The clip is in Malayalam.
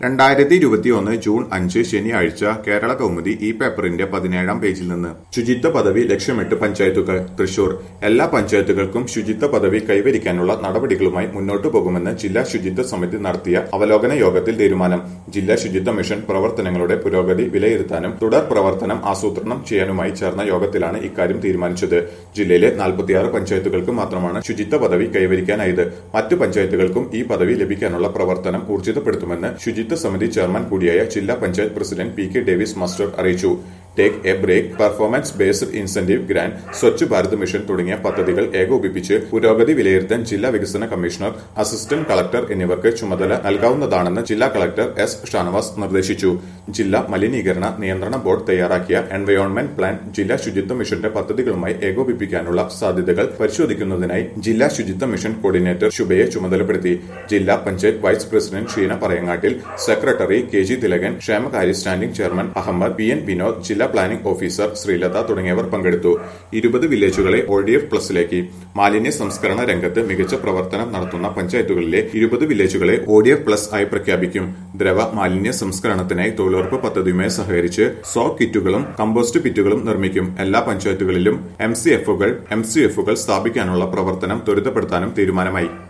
രണ്ടായിരത്തി ഇരുപത്തിയൊന്ന് ജൂൺ അഞ്ച് ശനിയാഴ്ച കേരള കൗമുദി ഈ പേപ്പറിന്റെ പതിനേഴാം പേജിൽ നിന്ന് ശുചിത്വ പദവി ലക്ഷ്യമിട്ട് പഞ്ചായത്തുകൾ തൃശൂർ എല്ലാ പഞ്ചായത്തുകൾക്കും ശുചിത്വ പദവി കൈവരിക്കാനുള്ള നടപടികളുമായി മുന്നോട്ടു പോകുമെന്ന് ജില്ലാ ശുചിത്വ സമിതി നടത്തിയ അവലോകന യോഗത്തിൽ തീരുമാനം ജില്ലാ ശുചിത്വ മിഷൻ പ്രവർത്തനങ്ങളുടെ പുരോഗതി വിലയിരുത്താനും തുടർ പ്രവർത്തനം ആസൂത്രണം ചെയ്യാനുമായി ചേർന്ന യോഗത്തിലാണ് ഇക്കാര്യം തീരുമാനിച്ചത് ജില്ലയിലെ നാൽപ്പത്തിയാറ് പഞ്ചായത്തുകൾക്ക് മാത്രമാണ് ശുചിത്വ പദവി കൈവരിക്കാനായത് മറ്റു പഞ്ചായത്തുകൾക്കും ഈ പദവി ലഭിക്കാനുള്ള പ്രവർത്തനം ഊർജിതപ്പെടുത്തുമെന്ന് ശുചിത്വ സമിതി ചെയർമാൻ കൂടിയായ ജില്ലാ panchayat president P K Davis master അറിയിച്ചു take a break performance based incentive grant Swachh Bharat mission തുടങ്ങിയ പദ്ധതികൾ ഏകോപിപ്പിച്ച് പുരോഗതി വിലയിരുത്താൻ ജില്ലാ വികസന കമ്മീഷണർ അസിസ്റ്റന്റ് കളക്ടർ എന്നിവർക്ക് ചുമതല നൽകാവുന്നതാണെന്ന് ജില്ലാ കളക്ടർ എസ് ഷാനവാസ് നിർദ്ദേശിച്ചു ജില്ലാ മലിനീകരണ നിയന്ത്രണ ബോർഡ് തയ്യാറാക്കിയ എൻവയോൺമെന്റ് പ്ലാൻ ജില്ലാ ശുചിത്വ മിഷന്റെ പദ്ധതികളുമായി ഏകോപിപ്പിക്കാനുള്ള സാധ്യതകൾ പരിശോധിക്കുന്നതിനായി ജില്ലാ ശുചിത്വ മിഷൻ കോർഡിനേറ്റർ ശുഭയെ ചുമതലപ്പെടുത്തി ജില്ലാ panchayat vice president Sheena Parayangattil secretary K G Thilakan ക്ഷേമകാര്യ standing chairman Ahammed P N Vinod ജില്ലാ പ്ലാനിംഗ് ഓഫീസർ ശ്രീലത തുടങ്ങിയവർ പങ്കെടുത്തു ഇരുപത് വില്ലേജുകളെ ഒ ഡി എഫ് പ്ലസിലേക്ക് മാലിന്യ സംസ്കരണ രംഗത്ത് മികച്ച പ്രവർത്തനം നടത്തുന്ന പഞ്ചായത്തുകളിലെ ഇരുപത് വില്ലേജുകളെ ഒ ഡി എഫ് പ്ലസ് ആയി പ്രഖ്യാപിക്കും ദ്രവ മാലിന്യ സംസ്കരണത്തിനായി തൊഴിലുറപ്പ് പദ്ധതിയുമായി സഹകരിച്ച് സോ കിറ്റുകളും കമ്പോസ്റ്റ് പിറ്റുകളും നിർമ്മിക്കും എല്ലാ പഞ്ചായത്തുകളിലും എം സി എഫുകൾ എം സി എഫുകൾ സ്ഥാപിക്കാനുള്ള പ്രവർത്തനം ത്വരിതപ്പെടുത്താനും തീരുമാനമായി